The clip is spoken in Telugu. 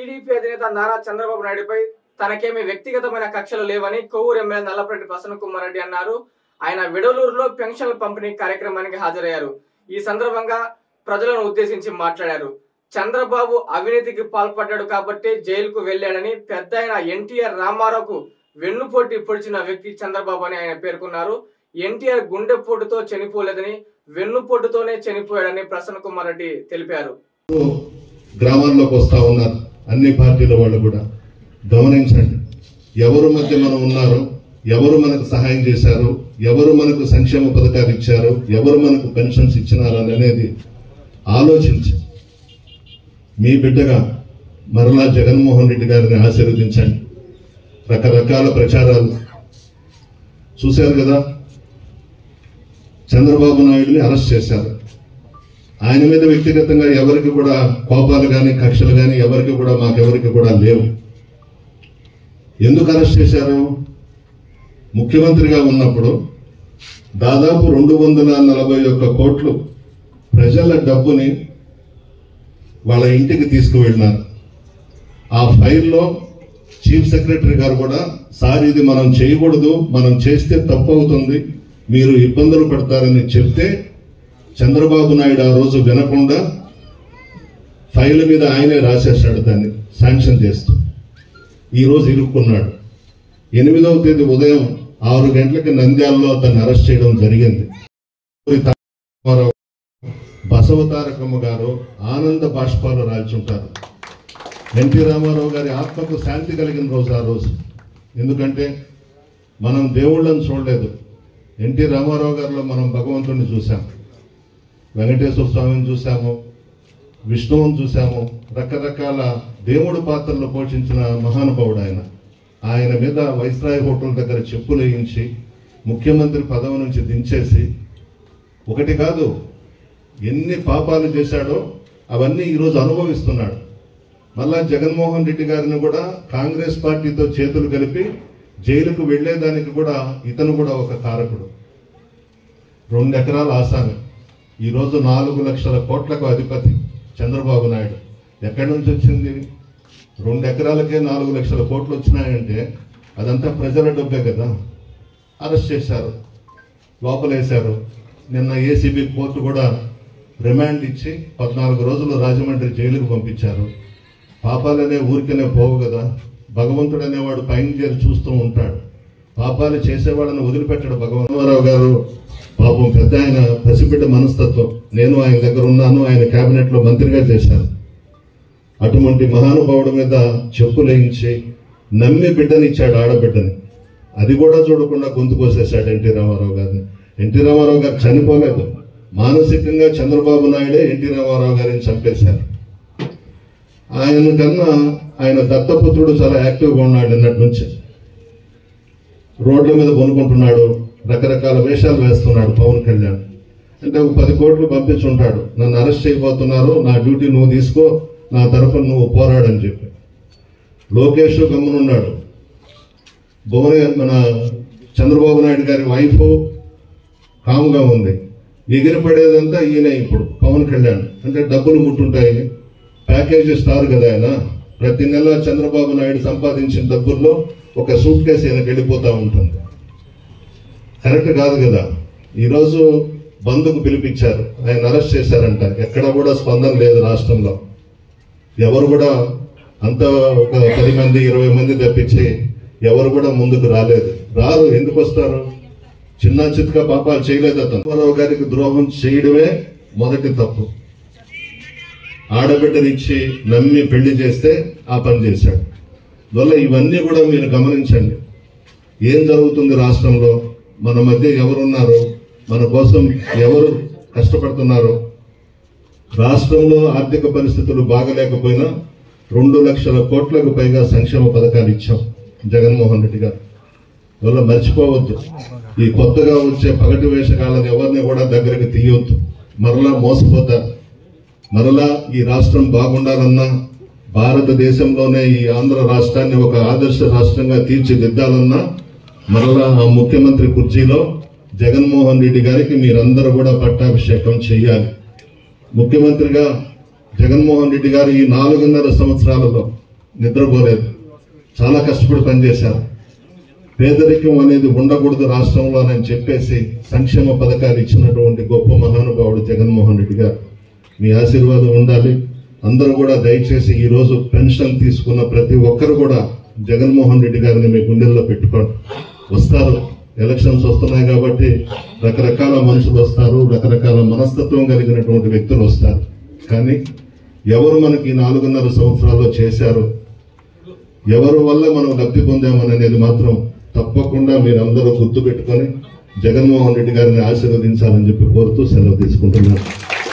టీడీపీ అధినేత నారా చంద్రబాబు నాయుడుపై తనకేమీ వ్యక్తిగతమైన కక్షలు లేవని కొవ్వూరు ఎమ్మెల్యే నల్లపరెడ్డి ప్రసన్న కుమార్ రెడ్డి అన్నారు ఆయన విడలూరులో పెన్షన్ల పంపిణీ కార్యక్రమానికి హాజరయ్యారు ఈ సందర్భంగా ప్రజలను ఉద్దేశించి మాట్లాడారు చంద్రబాబు అవినీతికి పాల్పడ్డాడు కాబట్టి జైలుకు వెళ్లాడని పెద్ద ఆయన ఎన్టీఆర్ రామారావుకు వెన్నుపోటీ పొడిచిన వ్యక్తి చంద్రబాబు అని ఆయన పేర్కొన్నారు ఎన్టీఆర్ గుండెపోటుతో చనిపోలేదని వెన్నుపోటుతోనే చనిపోయాడని ప్రసన్న కుమార్ రెడ్డి తెలిపారు గ్రామాల్లోకి వస్తా ఉన్నారు అన్ని పార్టీల వాళ్ళు కూడా గమనించండి ఎవరు మధ్య మనం ఉన్నారో ఎవరు మనకు సహాయం చేశారు ఎవరు మనకు సంక్షేమ పథకాలు ఇచ్చారు ఎవరు మనకు పెన్షన్స్ ఇచ్చినారు అనేది ఆలోచించి మీ బిడ్డగా మరలా జగన్మోహన్ రెడ్డి గారిని ఆశీర్వదించండి రకరకాల ప్రచారాలు చూశారు కదా చంద్రబాబు నాయుడిని అరెస్ట్ చేశారు ఆయన మీద వ్యక్తిగతంగా ఎవరికి కూడా కోపాలు కానీ కక్షలు కానీ ఎవరికి కూడా మాకెవరికి కూడా లేవు ఎందుకు అరెస్ట్ చేశారు ముఖ్యమంత్రిగా ఉన్నప్పుడు దాదాపు రెండు వందల నలభై ఒక్క కోట్లు ప్రజల డబ్బుని వాళ్ళ ఇంటికి తీసుకువెళ్ళినారు ఆ ఫైల్లో చీఫ్ సెక్రటరీ గారు కూడా సార్ ఇది మనం చేయకూడదు మనం చేస్తే తప్పు అవుతుంది మీరు ఇబ్బందులు పడతారని చెప్తే చంద్రబాబు నాయుడు ఆ రోజు వినకుండా ఫైల్ మీద ఆయనే రాసేశాడు దాన్ని శాంక్షన్ చేస్తూ ఈ రోజు ఇరుక్కున్నాడు ఎనిమిదవ తేదీ ఉదయం ఆరు గంటలకి నంద్యాలలో అతన్ని అరెస్ట్ చేయడం జరిగింది రామారావు, బసవతారకమ్మ గారు ఆనంద బాష్పాలు రాల్చుంటారు ఎన్టీ రామారావు గారి ఆత్మకు శాంతి కలిగిన రోజు ఆ రోజు ఎందుకంటే మనం దేవుళ్ళని చూడలేదు ఎన్టీ రామారావు గారిలో మనం భగవంతుడిని చూసాం వెంకటేశ్వర స్వామిని చూసాము విష్ణువుని చూసాము రకరకాల దేవుడు పాత్రలు పోషించిన మహానుభావుడు ఆయన ఆయన మీద వైస్రాయ్ హోటల్ దగ్గర చెప్పులు వేయించి ముఖ్యమంత్రి పదవి నుంచి దించేసి ఒకటి కాదు ఎన్ని పాపాలు చేశాడో అవన్నీ ఈరోజు అనుభవిస్తున్నాడు మళ్ళా జగన్మోహన్ రెడ్డి గారిని కూడా కాంగ్రెస్ పార్టీతో చేతులు కలిపి జైలుకు వెళ్లేదానికి కూడా ఇతను కూడా ఒక కారకుడు రెండు ఎకరాల ఆసామి ఈరోజు నాలుగు లక్షల కోట్లకు అధిపతి చంద్రబాబు నాయుడు ఎక్కడి నుంచి వచ్చింది రెండు ఎకరాలకే నాలుగు లక్షల కోట్లు వచ్చినాయంటే అదంతా ప్రజల డబ్బే కదా అరెస్ట్ చేశారు లోపలేశారు నిన్న ఏసీబీ కోర్టు కూడా రిమాండ్ ఇచ్చి పద్నాలుగు రోజులు రాజమండ్రి జైలుకు పంపించారు పాపాలనే ఊరికనే పోవు కదా భగవంతుడు అనేవాడు పైన చేరి చూస్తూ ఉంటాడు పాపాలు చేసేవాళ్ళని వదిలిపెట్టాడు భగవంతరావు గారు పాపం పెద్ద ఆయన పసిబిడ్డ మనస్తత్వం నేను ఆయన దగ్గర ఉన్నాను ఆయన కేబినెట్ లో మంత్రిగా చేశాను అటువంటి మహానుభావుడి మీద చెప్పులేయించి నమ్మి బిడ్డనిచ్చాడు ఆడబిడ్డని అది కూడా చూడకుండా గొంతు కోసేశాడు ఎన్టీ రామారావు గారిని ఎన్టీ రామారావు గారు చనిపోలేదు మానసికంగా చంద్రబాబు నాయుడే ఎన్టీ రామారావు గారిని చంపేశారు ఆయన కన్నా ఆయన దత్తపుత్రుడు చాలా యాక్టివ్గా ఉన్నాడు నిన్నటి నుంచి రోడ్ల మీద కొనుక్కుంటున్నాడు రకరకాల వేషాలు వేస్తున్నాడు పవన్ కళ్యాణ్ అంటే ఒక పది కోట్లు పంపించుంటాడు నన్ను అరెస్ట్ చేయబోతున్నారు నా డ్యూటీ నువ్వు తీసుకో నా తరఫున నువ్వు పోరాడని చెప్పి లోకేష్ గమ్మునున్నాడు భువన మన చంద్రబాబు నాయుడు గారి వైఫ్ కామ్గా ఉంది ఎగిరిపడేదంతా ఈయన ఇప్పుడు పవన్ కళ్యాణ్ అంటే డబ్బులు ముట్టుంటాయి ప్యాకేజ్ స్టార్ కదా ఆయన ప్రతి నెల చంద్రబాబు నాయుడు సంపాదించిన డబ్బుల్లో ఒక సూట్ కేసు ఈయనకి వెళ్ళిపోతా ఉంటుంది కరెక్ట్ కాదు కదా ఈరోజు బంధుకు పిలిపించారు ఆయన అరెస్ట్ చేశారంట ఎక్కడ కూడా స్పందన లేదు రాష్ట్రంలో ఎవరు కూడా అంత ఒక పది మంది ఇరవై మంది తప్పించి ఎవరు కూడా ముందుకు రాలేదు రారు ఎందుకు వస్తారు చిన్న చిత్క పాపాలు చేయలేదు అతను రామారావు గారికి ద్రోహం చేయడమే మొదటి తప్పు ఆడబిడ్డనిచ్చి నమ్మి పెళ్లి చేస్తే ఆ పని చేశాడు వల్ల ఇవన్నీ కూడా మీరు గమనించండి ఏం జరుగుతుంది రాష్ట్రంలో మన మధ్య ఎవరున్నారు మన కోసం ఎవరు కష్టపడుతున్నారు రాష్ట్రంలో ఆర్థిక పరిస్థితులు బాగలేకపోయినా రెండు లక్షల కోట్లకు పైగా సంక్షేమ పథకాలు ఇచ్చాం జగన్మోహన్ రెడ్డి గారు వల్ల మర్చిపోవద్దు ఈ కొత్తగా వచ్చే పగటి వేషకాలను ఎవరిని కూడా దగ్గరికి తీయొద్దు మరలా మోసపోతారు మరలా ఈ రాష్ట్రం బాగుండాలన్నా భారతదేశంలోనే ఈ ఆంధ్ర రాష్ట్రాన్ని ఒక ఆదర్శ రాష్ట్రంగా తీర్చిదిద్దాలన్నా మరలా ఆ ముఖ్యమంత్రి కుర్చీలో జగన్మోహన్ రెడ్డి గారికి మీరందరూ కూడా పట్టాభిషేకం చేయాలి ముఖ్యమంత్రిగా జగన్మోహన్ రెడ్డి గారు ఈ నాలుగున్నర సంవత్సరాలలో నిద్రపోలేదు చాలా కష్టపడి పనిచేశారు పేదరికం అనేది ఉండకూడదు రాష్ట్రంలో అని చెప్పేసి సంక్షేమ పథకాలు ఇచ్చినటువంటి గొప్ప మహానుభావుడు జగన్మోహన్ రెడ్డి గారు మీ ఆశీర్వాదం ఉండాలి అందరూ కూడా దయచేసి ఈ రోజు పెన్షన్ తీసుకున్న ప్రతి ఒక్కరు కూడా జగన్మోహన్ రెడ్డి గారిని మీ గుండెల్లో పెట్టుకోండి వస్తారు ఎలక్షన్స్ వస్తున్నాయి కాబట్టి రకరకాల మనుషులు వస్తారు రకరకాల మనస్తత్వం కలిగినటువంటి వ్యక్తులు వస్తారు కానీ ఎవరు మనకి ఈ నాలుగున్నర సంవత్సరాల్లో చేశారు ఎవరి వల్ల మనం లబ్ధి పొందామనేది మాత్రం తప్పకుండా మీరందరూ గుర్తుపెట్టుకొని జగన్మోహన్ రెడ్డి గారిని ఆశీర్వదించాలని చెప్పి కోరుతూ సెలవు తీసుకుంటున్నాను